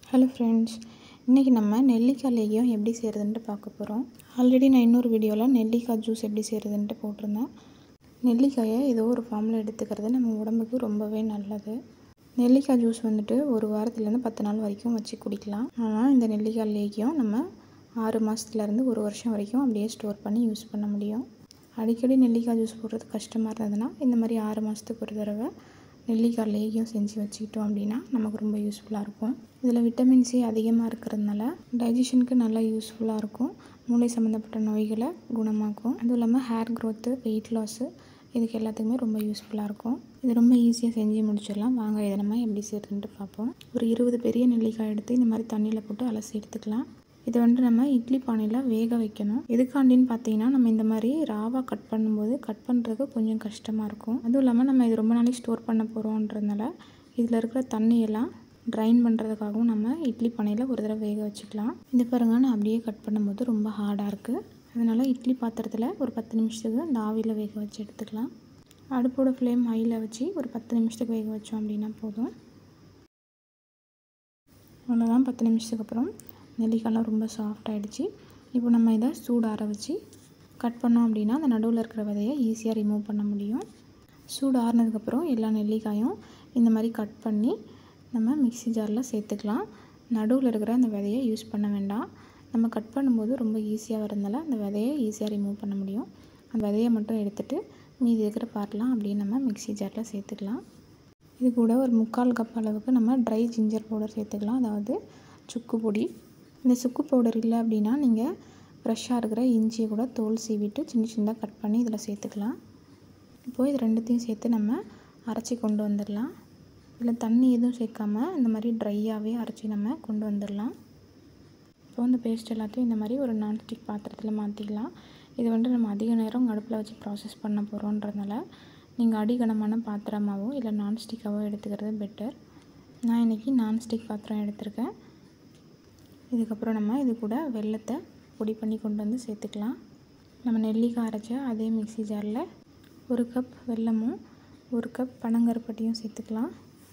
hello friends இன்றைக்கி நம்ம நெல்லிக்காய் லேகியம் எப்படி செய்கிறதுன்ட்டு பார்க்க போகிறோம் ஆல்ரெடி நான் இன்னொரு வீடியோவில் நெல்லிக்காய் ஜூஸ் எப்படி செய்கிறதுன்ட்டு போட்டிருந்தேன் நெல்லிக்காயை ஏதோ ஒரு ஃபார்மில் எடுத்துக்கிறது நம்ம உடம்புக்கு ரொம்பவே நல்லது நெல்லிக்காய் ஜூஸ் வந்துட்டு ஒரு வாரத்துலேருந்து பத்து நாள் வரைக்கும் வச்சு குடிக்கலாம் ஆனால் இந்த நெல்லிக்காய் லேகியம் நம்ம ஆறு மாதத்துலேருந்து ஒரு வருஷம் வரைக்கும் அப்படியே ஸ்டோர் பண்ணி யூஸ் பண்ண முடியும் அடிக்கடி நெல்லிக்காய் ஜூஸ் போடுறது கஷ்டமாக இருந்ததுன்னா இந்த மாதிரி ஆறு மாதத்துக்கு ஒரு தடவை நெல்லிக்காய் லேகியம் செஞ்சு வச்சுக்கிட்டோம் அப்படின்னா நமக்கு ரொம்ப யூஸ்ஃபுல்லாக இருக்கும் இதில் விட்டமின் சி அதிகமாக இருக்கிறதுனால டைஜஷனுக்கு நல்லா யூஸ்ஃபுல்லாக இருக்கும் மூளை சம்மந்தப்பட்ட நோய்களை குணமாக்கும் அதுவும் இல்லாமல் ஹேர் க்ரோத்து வெயிட் லாஸு இதுக்கு எல்லாத்துக்குமே ரொம்ப யூஸ்ஃபுல்லாக இருக்கும் இது ரொம்ப ஈஸியாக செஞ்சு முடிச்சிடலாம் வாங்க இதை நம்ம எப்படி செய்யறதுன்ட்டு பார்ப்போம் ஒரு இருபது பெரிய நெல்லிக்காய் எடுத்து இந்த மாதிரி தண்ணியில் போட்டு அலசி எடுத்துக்கலாம் இதை வந்துட்டு நம்ம இட்லி பானையில் வேக வைக்கணும் எதுக்காண்டின்னு பார்த்தீங்கன்னா நம்ம இந்த மாதிரி ராவாக கட் பண்ணும்போது கட் பண்ணுறதுக்கு கொஞ்சம் கஷ்டமாக இருக்கும் அதுவும் இல்லாமல் நம்ம இது ரொம்ப நாளைக்கு ஸ்டோர் பண்ண போகிறோன்றதுனால இதில் இருக்கிற தண்ணியெல்லாம் ட்ரைன் பண்ணுறதுக்காகவும் நம்ம இட்லி பானையில் ஒரு தடவை வேக வச்சுக்கலாம் இந்த பாருங்க நான் அப்படியே கட் பண்ணும்போது ரொம்ப ஹார்டாக இருக்குது அதனால் இட்லி பாத்திரத்தில் ஒரு பத்து நிமிஷத்துக்கு அந்த ஆவியில் வேக வச்சு எடுத்துக்கலாம் அடுப்போட ஃப்ளேம் ஹையில் வச்சு ஒரு பத்து நிமிஷத்துக்கு வேக வச்சோம் அப்படின்னா போதும் அவ்வளோதான் பத்து நிமிஷத்துக்கு அப்புறம் நெல்லிக்காய்லாம் ரொம்ப சாஃப்ட் ஆகிடுச்சு இப்போ நம்ம இதை சூடார வச்சு கட் பண்ணோம் அப்படின்னா அந்த நடுவில் இருக்கிற விதையை ஈஸியாக ரிமூவ் பண்ண முடியும் சூடு ஆறுனதுக்கப்புறம் எல்லா நெல்லிக்காயும் இந்த மாதிரி கட் பண்ணி நம்ம மிக்ஸி ஜாரில் சேர்த்துக்கலாம் நடுவில் இருக்கிற அந்த விதையை யூஸ் பண்ண வேண்டாம் நம்ம கட் பண்ணும்போது ரொம்ப ஈஸியாக வரதுனால அந்த விதையை ஈஸியாக ரிமூவ் பண்ண முடியும் அந்த விதையை மட்டும் எடுத்துகிட்டு மீதி இருக்கிற பார்ட்லாம் அப்படியே நம்ம மிக்ஸி ஜாரில் சேர்த்துக்கலாம் இது கூட ஒரு முக்கால் கப் அளவுக்கு நம்ம ட்ரை ஜிஞ்சர் பவுடர் சேர்த்துக்கலாம் அதாவது சுக்கு பொடி இந்த சுக்கு பவுடர் இல்லை அப்படின்னா நீங்கள் ஃப்ரெஷ்ஷாக இருக்கிற இஞ்சியை கூட தோல் சீவிட்டு சின்ன சின்னதாக கட் பண்ணி இதில் சேர்த்துக்கலாம் இப்போது இது ரெண்டுத்தையும் சேர்த்து நம்ம அரைச்சி கொண்டு வந்துடலாம் இதில் தண்ணி எதுவும் சேர்க்காம இந்த மாதிரி ட்ரையாகவே அரைச்சி நம்ம கொண்டு வந்துடலாம் இப்போ இந்த பேஸ்ட் எல்லாத்தையும் இந்த மாதிரி ஒரு நான்ஸ்டிக் பாத்திரத்தில் மாற்றிக்கலாம் இது வந்துட்டு நம்ம அதிக நேரம் அடுப்பில் வச்சு ப்ராசஸ் பண்ண போகிறோன்றதுனால நீங்கள் அடிகனமான பாத்திரமாகவோ இல்லை நான்ஸ்டிக்காவோ எடுத்துக்கிறது பெட்டர் நான் இன்றைக்கி நான்ஸ்டிக் பாத்திரம் எடுத்திருக்கேன் இதுக்கப்புறம் நம்ம இது கூட வெள்ளத்தை பொடி பண்ணி கொண்டு வந்து சேர்த்துக்கலாம் நம்ம நெல்லிக்காய் அரைச்ச அதே மிக்ஸி ஜாரில் ஒரு கப் வெல்லமும் ஒரு கப் பனங்கருப்பட்டியும் சேர்த்துக்கலாம்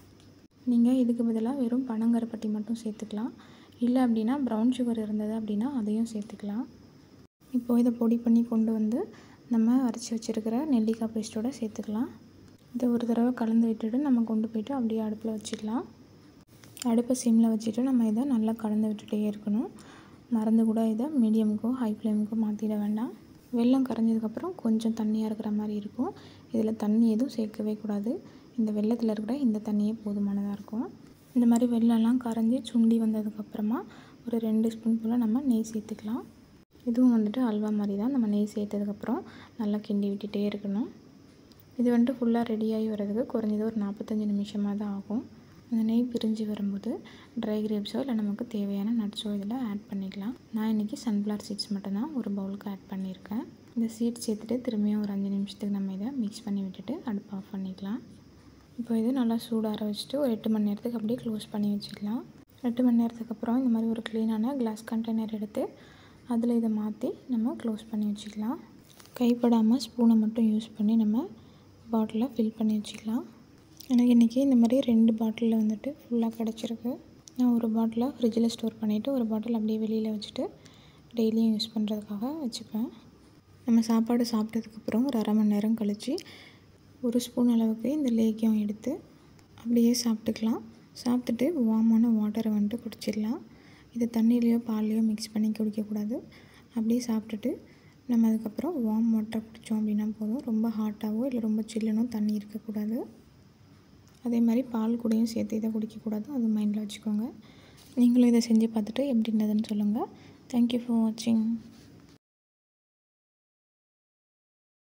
நீங்கள் இதுக்கு பதிலாக வெறும் பனங்கருப்பட்டி மட்டும் சேர்த்துக்கலாம் இல்லை அப்படின்னா ப்ரௌன் சுகர் இருந்தது அப்படின்னா அதையும் சேர்த்துக்கலாம் இப்போது இதை பொடி பண்ணி கொண்டு வந்து நம்ம அரைச்சி வச்சுருக்கிற நெல்லிக்காய் பேஸ்ட்டோடு சேர்த்துக்கலாம் இதை ஒரு தடவை கலந்து விட்டுட்டு நம்ம கொண்டு போயிட்டு அப்படியே அடுப்பில் வச்சுக்கலாம் அடுப்பை சிம்மில் வச்சுட்டு நம்ம இதை நல்லா கலந்து விட்டுட்டே இருக்கணும் மறந்து கூட இதை மீடியமுக்கோ ஹை ஃப்ளேமுக்கோ மாற்றிட வேண்டாம் வெள்ளம் கரைஞ்சதுக்கப்புறம் கொஞ்சம் தண்ணியாக இருக்கிற மாதிரி இருக்கும் இதில் தண்ணி எதுவும் சேர்க்கவே கூடாது இந்த வெள்ளத்தில் இருக்கிற இந்த தண்ணியே போதுமானதாக இருக்கும் இந்த மாதிரி வெள்ளம்லாம் கரைஞ்சி சுண்டி வந்ததுக்கப்புறமா ஒரு ரெண்டு ஸ்பூன் போல் நம்ம நெய் சேர்த்துக்கலாம் இதுவும் வந்துட்டு அல்வா மாதிரி தான் நம்ம நெய் சேர்த்ததுக்கப்புறம் நல்லா கிண்டி விட்டுட்டே இருக்கணும் இது வந்துட்டு ஃபுல்லாக ரெடியாகி வர்றதுக்கு குறைஞ்சது ஒரு நாற்பத்தஞ்சு நிமிஷமாக தான் ஆகும் அந்த நெய் பிரிஞ்சு வரும்போது ட்ரை கிரேப்ஸோ இல்லை நமக்கு தேவையான நட்ஸோ இதில் ஆட் பண்ணிக்கலாம் நான் இன்றைக்கி சன்ஃப்ளவர் சீட்ஸ் மட்டும்தான் ஒரு பவுலுக்கு ஆட் பண்ணியிருக்கேன் இந்த சீட்ஸ் சேர்த்துட்டு திரும்பியும் ஒரு அஞ்சு நிமிஷத்துக்கு நம்ம இதை மிக்ஸ் பண்ணி விட்டுட்டு அடுப்பு ஆஃப் பண்ணிக்கலாம் இப்போ இது நல்லா சூடார வச்சுட்டு ஒரு எட்டு மணி நேரத்துக்கு அப்படியே க்ளோஸ் பண்ணி வச்சுக்கலாம் எட்டு மணி நேரத்துக்கு அப்புறம் இந்த மாதிரி ஒரு க்ளீனான கிளாஸ் கண்டெய்னர் எடுத்து அதில் இதை மாற்றி நம்ம க்ளோஸ் பண்ணி வச்சுக்கலாம் கைப்படாமல் ஸ்பூனை மட்டும் யூஸ் பண்ணி நம்ம பாட்டிலை ஃபில் பண்ணி வச்சுக்கலாம் எனக்கு இன்றைக்கி இந்த மாதிரி ரெண்டு பாட்டிலில் வந்துட்டு ஃபுல்லாக கிடச்சிருக்கு நான் ஒரு பாட்டிலை ஃப்ரிட்ஜில் ஸ்டோர் பண்ணிவிட்டு ஒரு பாட்டில் அப்படியே வெளியில் வச்சுட்டு டெய்லியும் யூஸ் பண்ணுறதுக்காக வச்சுப்பேன் நம்ம சாப்பாடு சாப்பிட்டதுக்கப்புறம் ஒரு அரை மணி நேரம் கழித்து ஒரு ஸ்பூன் அளவுக்கு இந்த லேக்கியம் எடுத்து அப்படியே சாப்பிட்டுக்கலாம் சாப்பிட்டுட்டு வார்மான வாட்டரை வந்துட்டு குடிச்சிடலாம் இது தண்ணியிலையோ பால்லையோ மிக்ஸ் பண்ணி குடிக்கக்கூடாது அப்படியே சாப்பிட்டுட்டு நம்ம அதுக்கப்புறம் வார்ம் வாட்டர் குடித்தோம் அப்படின்னா போதும் ரொம்ப ஹாட்டாகவோ இல்லை ரொம்ப சில்லுனோ தண்ணி இருக்கக்கூடாது அதே மாதிரி பால் கூடயும் சேர்த்து இதை குடிக்கக்கூடாது அது மைண்டில் வச்சுக்கோங்க நீங்களும் இதை செஞ்சு பார்த்துட்டு எப்படி இருந்ததுன்னு சொல்லுங்கள் தேங்க்யூ ஃபார் வாட்சிங்